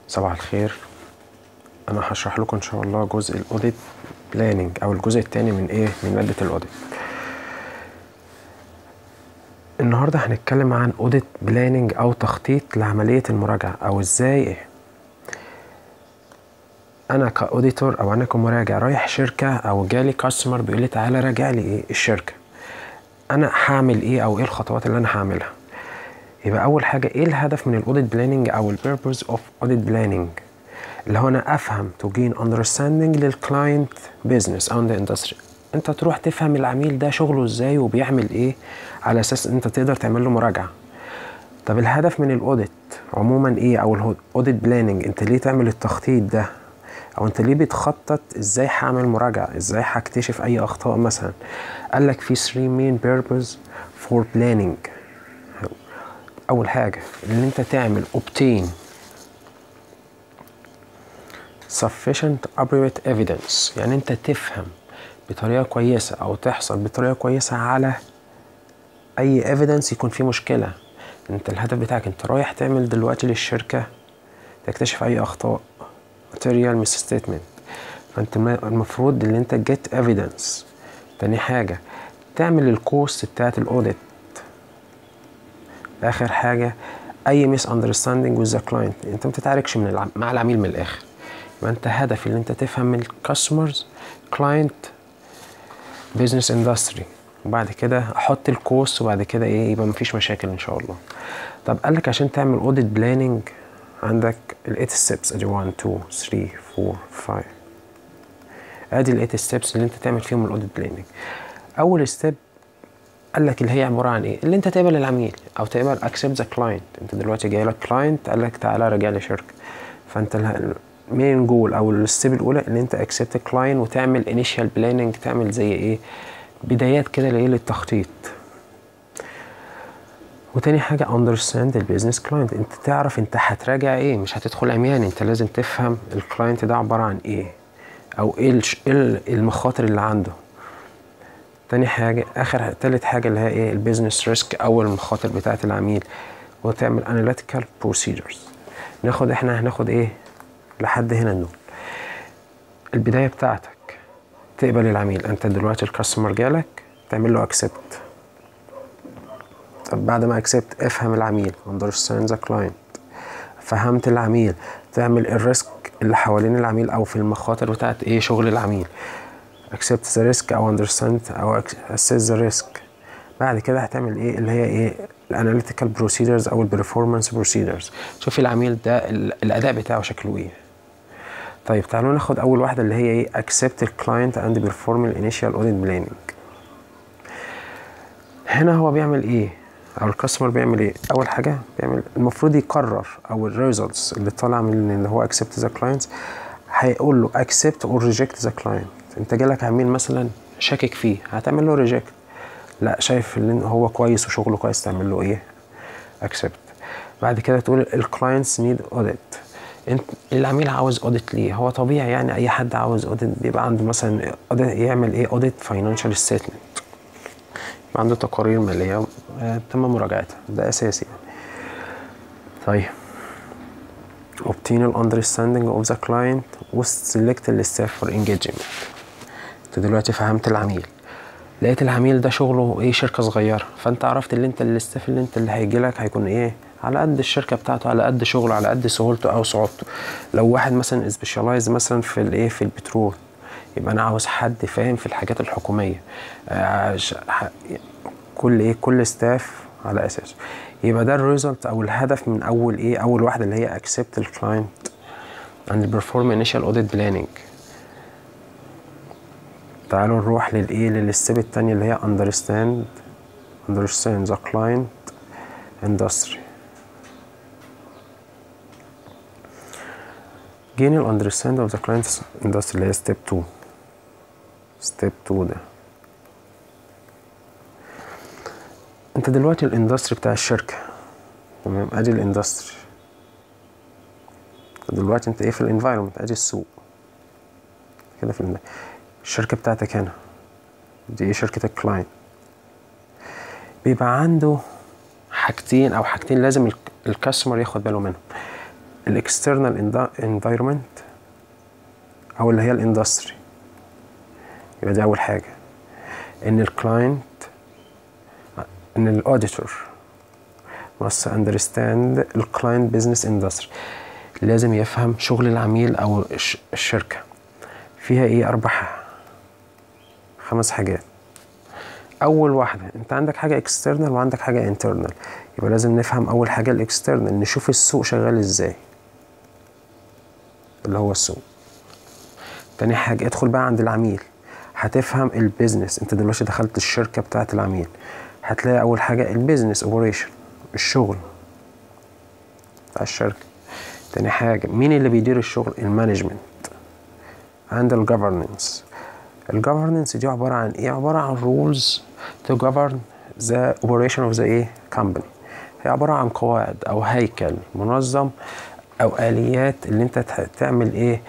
صباح الخير انا هشرح لكم ان شاء الله جزء الاوديت بلاننج او الجزء الثاني من ايه من ماده الاوديت النهارده هنتكلم عن اوديت بلاننج او تخطيط لعمليه المراجعه او ازاي إيه؟ انا كاوديتور او انا كمراجع رايح شركه او جالي كاستمر بيقول لي تعالى راجع لي ايه الشركه انا هعمل ايه او ايه الخطوات اللي انا هعملها يبقى اول حاجه ايه الهدف من الاوديت بلاننج او البيربز اوف اوديت بلاننج اللي هو انا افهم تو جين اندرستاندينج للكلاينت بزنس اند اندستري انت تروح تفهم العميل ده شغله ازاي وبيعمل ايه على اساس انت تقدر تعمل له مراجعه طب الهدف من الاوديت عموما ايه او الاوديت بلاننج انت ليه تعمل التخطيط ده او انت ليه بتخطط ازاي هعمل مراجعه ازاي هكتشف اي اخطاء مثلا قال لك في 3 مين بيربز فور بلاننج اول حاجه ان انت تعمل obtain sufficient appropriate evidence يعني انت تفهم بطريقه كويسه او تحصل بطريقه كويسه على اي evidence يكون فيه مشكله انت الهدف بتاعك انت رايح تعمل دلوقتي للشركه تكتشف اي اخطاء material misstatement فانت المفروض ان انت get evidence تاني حاجه تعمل الكوست بتاعت الاوديت اخر حاجه اي ميس اندرستاندينج وذ ذا كلاينت انت ما تتعاركش من الع... مع العميل من الاخر يبقى انت هدف ان انت تفهم من الكاستمرز كلاينت بزنس اندستري وبعد كده احط الكوست وبعد كده ايه يبقى مفيش مشاكل ان شاء الله طب قال لك عشان تعمل اوديت بلاننج عندك الايت ستيبس ادي 1 2 3 4 5 ادي الايت ستيبس اللي انت تعمل فيهم الاوديت بلاننج اول ستيب قال لك اللي هي عباره عن ايه اللي انت تقبل العميل او تقبل اكسبت ذا كلاينت انت دلوقتي جاي لك كلاينت قال لك تعالى راجع لي شركه فانت المين جول او الستيب الاولى ان انت اكسبت كلاينت وتعمل انيشال بلاننج تعمل زي ايه بدايات كده لايه للتخطيط وتاني حاجة understand البيزنس كلاينت انت تعرف انت هتراجع ايه مش هتدخل عميان انت لازم تفهم الكلاينت ده عبارة عن ايه او ايه المخاطر اللي عنده تاني حاجة آخر تالت حاجة اللي هي إيه البيزنس ريسك أو المخاطر بتاعة العميل وتعمل analytical procedures ناخد إحنا هناخد إيه لحد هنا نقول البداية بتاعتك تقبل العميل أنت دلوقتي الكاستمر جالك تعمل له accept طب بعد ما accept افهم العميل understand the client فهمت العميل تعمل الريسك اللي حوالين العميل أو في المخاطر بتاعة إيه شغل العميل accept the risk او understand او assess the risk بعد كده هتعمل ايه اللي هي ايه الاناليتيكال بروسيدرز او البرفورمانس بروسيدرز شوف العميل ده الاداء بتاعه شكله ايه طيب تعالوا ناخد اول واحده اللي هي ايه accept the client and perform the initial audit planning هنا هو بيعمل ايه او الكاستمر بيعمل ايه اول حاجه بيعمل المفروض يقرر او الريزلتس اللي طالعه من اللي هو accept the client هيقول له accept or reject the client انت جالك عميل مثلا شاكك فيه هتعمل له ريجكت لا شايف ان هو كويس وشغله كويس تعمل له ايه اكسبت بعد كده تقول الكلاينتس نيد اوديت انت العميل عاوز اوديت ليه هو طبيعي يعني اي حد عاوز اوديت بيبقى عنده مثلا يعمل ايه اوديت فاينانشال ستيتمنت يبقى عنده تقارير ماليه آه تم مراجعتها ده اساسي يعني طيب obtain the understanding of the client وselect the staff for engagement انت دلوقتي فهمت العميل لقيت العميل ده شغله ايه شركه صغيره فانت عرفت اللي انت الاستاف اللي انت اللي هيجي لك هيكون ايه على قد الشركه بتاعته على قد شغله على قد سهولته او صعوبته لو واحد مثلا سبيشالايز مثلا في الايه في البترول يبقى انا عاوز حد فاهم في الحاجات الحكوميه آه كل ايه كل ستاف على اساسه يبقى ده الريزلت او الهدف من اول ايه اول واحده اللي هي accept the client and perform initial audit planning تعالوا نروح للايه للستيب التانية اللي هي understand understand the client industry gain ال understand of the client's industry اللي هي step 2 step 2 ده انت دلوقتي الاندستري بتاع الشركة تمام ادي الاندستري دلوقتي انت ايه في الانفايرمنت ادي السوق كده في الشركة بتاعتك هنا دي ايه شركة الكلاينت بيبقى عنده حاجتين او حاجتين لازم الكاستمر ياخد باله منهم الاكسترنال انفايرمنت او اللي هي الاندستري يبقى دي اول حاجه ان الكلاينت ان الاوديتور must understand الكلاينت business industry لازم يفهم شغل العميل او الش- الشركه فيها ايه اربع خمس حاجات اول واحده انت عندك حاجه اكسترنال وعندك حاجه انترنال يبقى لازم نفهم اول حاجه الاكسترنال نشوف السوق شغال ازاي اللي هو السوق تاني حاجه ادخل بقى عند العميل هتفهم البيزنس انت دلوقتي دخلت الشركه بتاعه العميل هتلاقي اول حاجه البيزنس اوبريشن الشغل بتاع الشركه تاني حاجه مين اللي بيدير الشغل المانجمنت عند الجفرننس الجفرننس دي عباره عن ايه عباره عن rules to govern the operation of the ايه company هي عباره عن قواعد او هيكل منظم او اليات اللي انت تح- تعمل ايه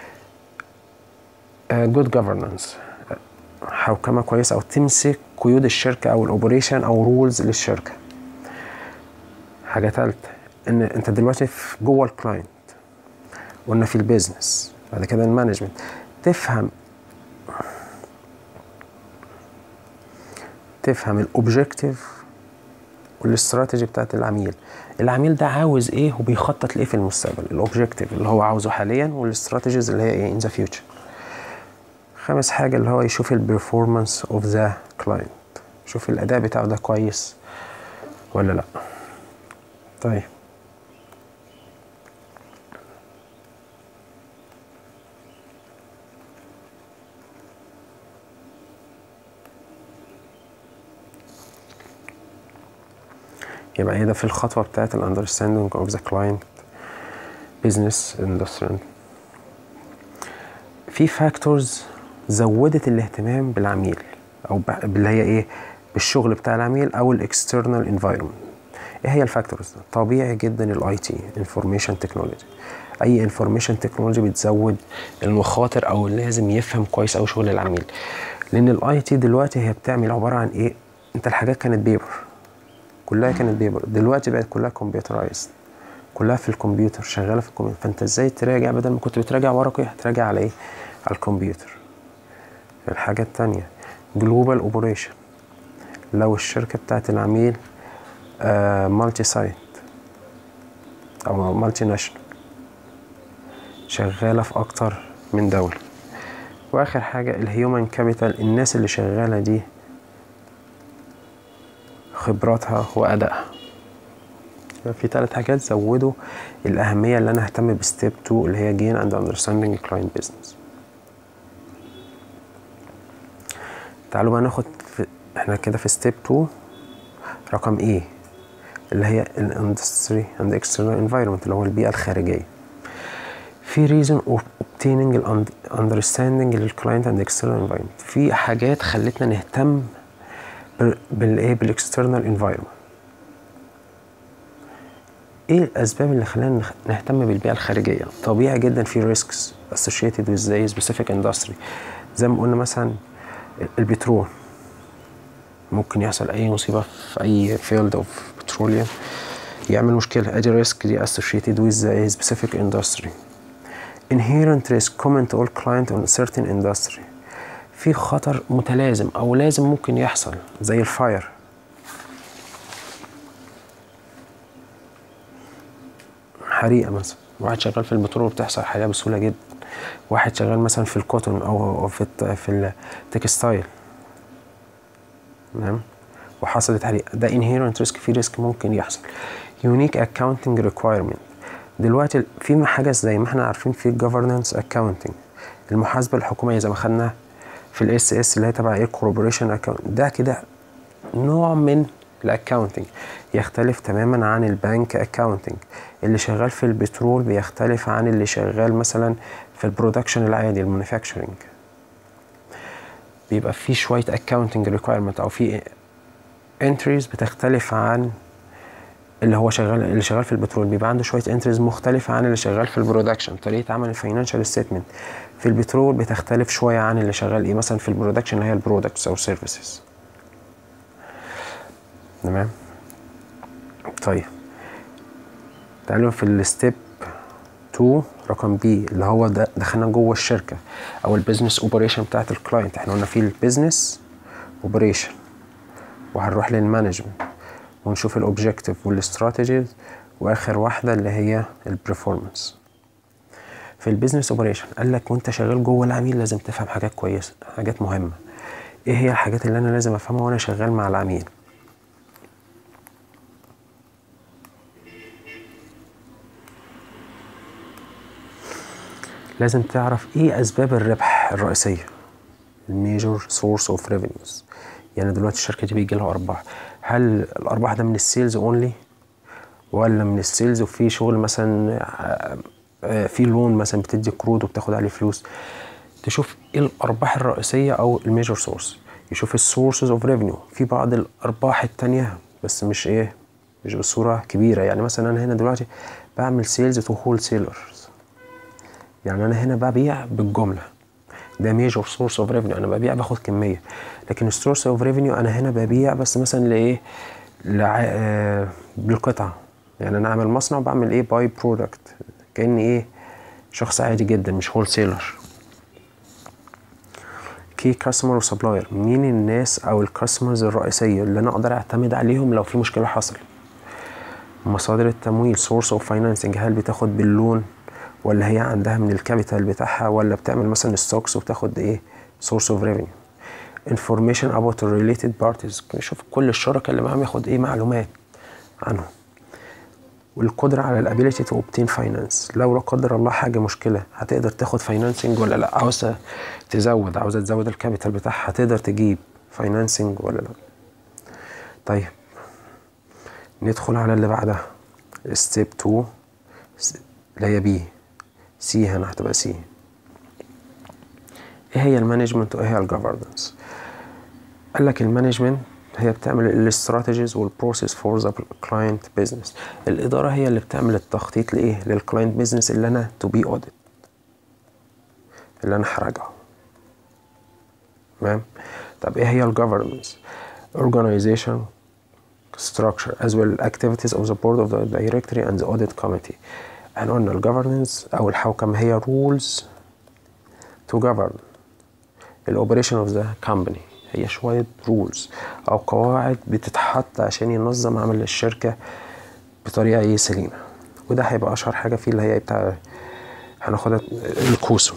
آه، good governance حوكمه كويسه او تمسك قيود الشركه او الاوبريشن او رولز للشركه حاجه ثالثه ان انت دلوقتي في جوه الكلاينت قلنا في البيزنس بعد كده المانجمنت تفهم تفهم الاوبجيكتيف والاستراتيجي بتاعت العميل العميل ده عاوز ايه وبيخطط لايه في المستقبل الاوبجيكتيف اللي هو عاوزه حاليا والاستراتيجيز اللي هي ايه ان ذا فيوتشر خامس حاجة اللي هو يشوف البرفورمانس اوف ذا كلاينت يشوف الأداء بتاعه ده كويس ولا لأ طيب يبقى ايه ده في الخطوة بتاعت ال understanding of the client business industry في فاكتورز زودت الاهتمام بالعميل او ب- باللي هي ايه بالشغل بتاع العميل او الاكسترنال انفايرمنت ايه هي الفاكتورز طبيعي جدا الاي تي انفورميشن تكنولوجي اي انفورميشن تكنولوجي بتزود المخاطر او لازم يفهم كويس او شغل العميل لان الاي تي دلوقتي هي بتعمل عباره عن ايه انت الحاجات كانت بيبر كلها كانت بيبر دلوقتي بقت كلها كمبيوترايزد كلها في الكمبيوتر شغاله في الكمبيوتر فانت ازاي تراجع بدل ما كنت بتراجع ورقي هتراجع على ايه على الكمبيوتر الحاجه التانية جلوبال اوبريشن لو الشركه بتاعت العميل مالتي سايت او مالتي ناشونال شغاله في اكتر من دوله واخر حاجه الهيومن كابيتال الناس اللي شغاله دي خبراتها وادائها في ثلاث حاجات زودوا الأهمية اللي أنا أهتم بستيب 2 اللي هي gain and understanding client business تعالوا بقى ناخد في احنا كده في ستيب 2 رقم ايه اللي هي الاندستري and external environment اللي هو البيئة الخارجية في reason of obtaining ال understanding للكلاينت and external environment في حاجات خلتنا نهتم بال- بالايه بالاكسترنال انفايرمنت ايه الاسباب اللي خلانا نخ- نهتم بالبيئه الخارجيه طبيعي جدا في ريسكس associated with the specific industry زي ما قلنا مثلا البترول ممكن يحصل اي مصيبه في اي فيلد اوف بتروليوم يعمل مشكله ادي ريسك دي associated with the specific industry inherent risk common to all client on certain industry في خطر متلازم او لازم ممكن يحصل زي الفاير حريقه مثلا واحد شغال في البترول بتحصل حريقه بسهوله جدا واحد شغال مثلا في الكوتون او أو في الت- في التكستايل تمام وحصلت حريقه ده inherent risk في ريسك ممكن يحصل unique accounting requirement دلوقتي في حاجه زي ما احنا عارفين في governance accounting المحاسبه الحكوميه زي ما خدنا في الاس اس اللي هي تبع ايه كوربوريشن اكونت ده كده نوع من الاكاونتنج يختلف تماما عن البنك اكاونتنج اللي شغال في البترول بيختلف عن اللي شغال مثلا في البرودكشن العادي المانيفاكتشرنج بيبقى في شويه اكاونتنج ريكويرمنت او في انتريز بتختلف عن اللي هو شغال اللي شغال في البترول بيبقى عنده شويه انتريز مختلفه عن اللي شغال في البرودكشن طريقه عمل الفاينانشال ستيتمنت في البترول بتختلف شويه عن اللي شغال ايه مثلا في البرودكشن اللي هي البرودكتس او سيرفيسز تمام طيب تعالوا في الستيب 2 رقم بي اللي هو ده دخلنا جوه الشركه او البيزنس اوبريشن بتاعت الكلاينت احنا قلنا في البيزنس اوبريشن وهنروح للمانجمنت ونشوف الاوبجكتيف والاستراتيجيز واخر واحده اللي هي البرفورمانس في البيزنس اوبريشن قال لك وانت شغال جوه العميل لازم تفهم حاجات كويسه حاجات مهمه ايه هي الحاجات اللي انا لازم افهمها وانا شغال مع العميل لازم تعرف ايه اسباب الربح الرئيسيه الميجور سورس اوف ريفينيوز يعني دلوقتي الشركه دي بيجي لها ارباح هل الارباح ده من السيلز اونلي ولا من السيلز وفي شغل مثلا في لون مثلا بتدي قروض وبتاخد عليه فلوس تشوف ايه الارباح الرئيسيه او الميجور سورس يشوف السورسز اوف ريفينيو في بعض الارباح التانية بس مش ايه مش بصوره كبيره يعني مثلا انا هنا دلوقتي بعمل سيلز تو هول سيلرز يعني انا هنا ببيع بالجمله ده ميجور سورس اوف ريفينيو انا ببيع باخد كميه لكن السورس اوف ريفينيو انا هنا ببيع بس مثلا لايه لع... آه بالقطعه يعني انا عامل مصنع بعمل ايه باي برودكت كاني ايه شخص عادي جدا مش هول سيلر كي كاستمر وسبلاير مين الناس او الكاستمرز الرئيسيه اللي انا اقدر اعتمد عليهم لو في مشكله حصل مصادر التمويل سورس اوف فاينانسنج هل بتاخد باللون ولا هي عندها من الكابيتال بتاعها ولا بتعمل مثلا ستوكس وبتاخد ايه سورس اوف ريفينيو information about related parties نشوف كل الشركاء اللي معاهم ياخد ايه معلومات عنهم والقدرة على الابيليتي تو obtain فاينانس لو لا قدر الله حاجة مشكلة هتقدر تاخد فاينانسنج ولا لا عاوزة تزود عاوزة تزود الكابيتال بتاعها هتقدر تجيب فاينانسنج ولا لا طيب ندخل على اللي بعدها ستيب 2 اللي هي بي سي هنا هتبقى سي ايه هي المانجمنت وايه هي الجفرنس قال لك المانجمنت هي بتعمل الاستراتيجيز والبروسيس فور ذا كلاينت بزنس الاداره هي اللي بتعمل التخطيط لايه للكلاينت بزنس اللي انا تو بي اوديت اللي انا هراجعه تمام طب ايه هي الجفرنس organization structure as well activities of the board of the directory and the audit committee احنا قلنا الجفرنس او الحوكمة هي rules to govern الاوبريشن اوف ذا company هي شوية rules او قواعد بتتحط عشان ينظم عمل الشركة بطريقة ايه سليمة وده هيبقى اشهر حاجة فيه اللي هي بتاع هناخدها الكوسو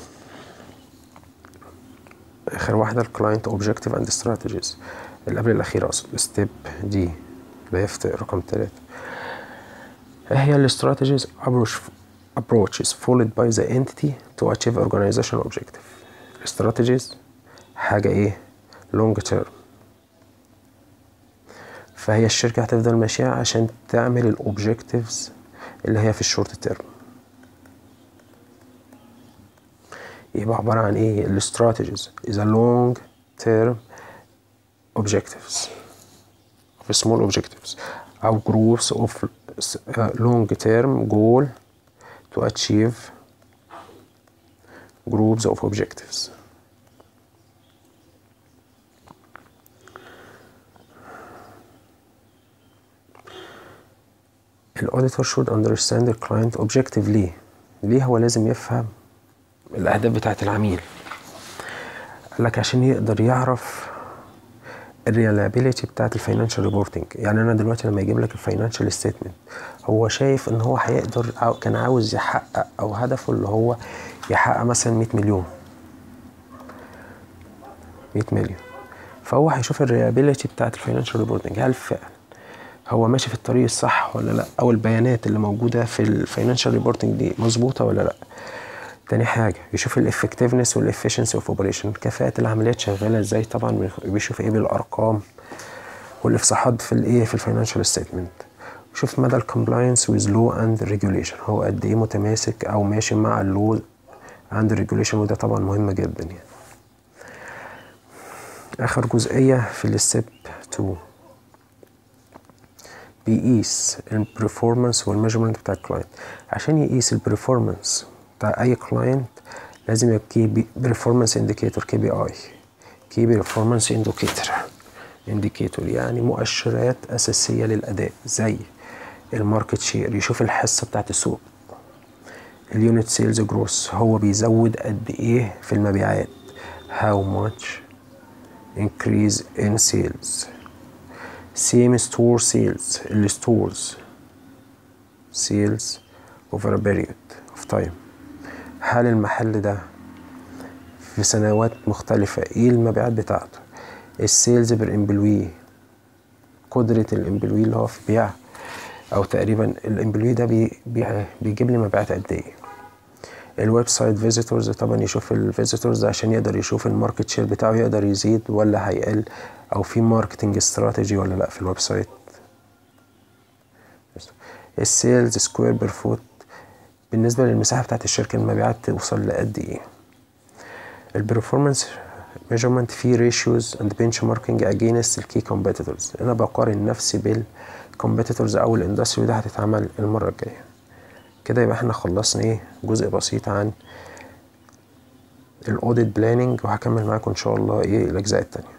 اخر واحدة الكلاينت اوبجكتيف اند استراتيجيز اللي قبل الاخير اقصد ستيب دي اللي هي في رقم تلاتة ايه هي الاستراتيجيز approaches followed by the entity to achieve organizational objective strategies حاجة ايه long term فهي الشركة هتفضل ماشية عشان تعمل الاوبجكتيفز اللي هي في الشورت تيرم يبقى عبارة عن ايه الاستراتيجيز is a long term objectives of small objectives أو groups of long term goal to achieve groups of objectives الأوديتور should understand the client objective ليه؟ ليه هو لازم يفهم الأهداف بتاعة العميل؟ قال لك عشان يقدر يعرف الريلابيليتي بتاعت الفاينانشال ريبورتنج يعني انا دلوقتي لما يجيب لك الفاينانشال ستيتمنت هو شايف ان هو هيقدر أو كان عاوز يحقق او هدفه اللي هو يحقق مثلا 100 مليون 100 مليون فهو هيشوف الريلابيليتي بتاعت الفاينانشال ريبورتنج هل فعلا هو ماشي في الطريق الصح ولا لا او البيانات اللي موجوده في الفاينانشال ريبورتنج دي مظبوطه ولا لا تاني حاجة يشوف الافكتيفنس والافشنسي اوف اوبريشن كفاءة العمليات شغالة ازاي طبعا بيشوف ايه بالارقام والافصاحات في الايه في الفاينانشال ستيتمنت يشوف مدى الكومبلاينس ويز لو اند ريجوليشن هو قد ايه متماسك او ماشي مع اللو اند ريجوليشن وده طبعا مهم جدا يعني اخر جزئية في الستيب 2 بيقيس البرفورمانس والميجرمنت بتاع الكلاينت عشان يقيس البرفورمانس بتاع اي كلاينت لازم يبقى كي بيرفورمانس انديكيتور كي بي اي كي بيرفورمانس انديكيتور انديكيتور يعني مؤشرات اساسيه للاداء زي الماركت شير يشوف الحصه بتاعت السوق اليونت سيلز جروس هو بيزود قد ايه في المبيعات how much increase in sales same store sales الستورز sales over a period of time هل المحل ده في سنوات مختلفة ايه المبيعات بتاعته السيلز بر امبلوي قدرة الامبلوي اللي هو في بيع او تقريبا الامبلوي ده بي بي بيجيب لي مبيعات قد ايه الويب سايت فيزيتورز طبعا يشوف الفيزيتورز عشان يقدر يشوف الماركت شير بتاعه يقدر يزيد ولا هيقل او في ماركتنج استراتيجي ولا لا في الويب سايت السيلز سكوير بير فوت بالنسبه للمساحه بتاعت الشركه المبيعات توصل لقد ايه البرفورمانس ميجرمنت فيه ريشيوز اند بنش ماركينج اجينست الكي كومبيتيتورز انا بقارن نفسي بالكومبيتيتورز او الاندستري ده هتتعمل المره الجايه كده يبقى احنا خلصنا ايه جزء بسيط عن الاوديت بلاننج وهكمل معاكم ان شاء الله ايه الاجزاء التانية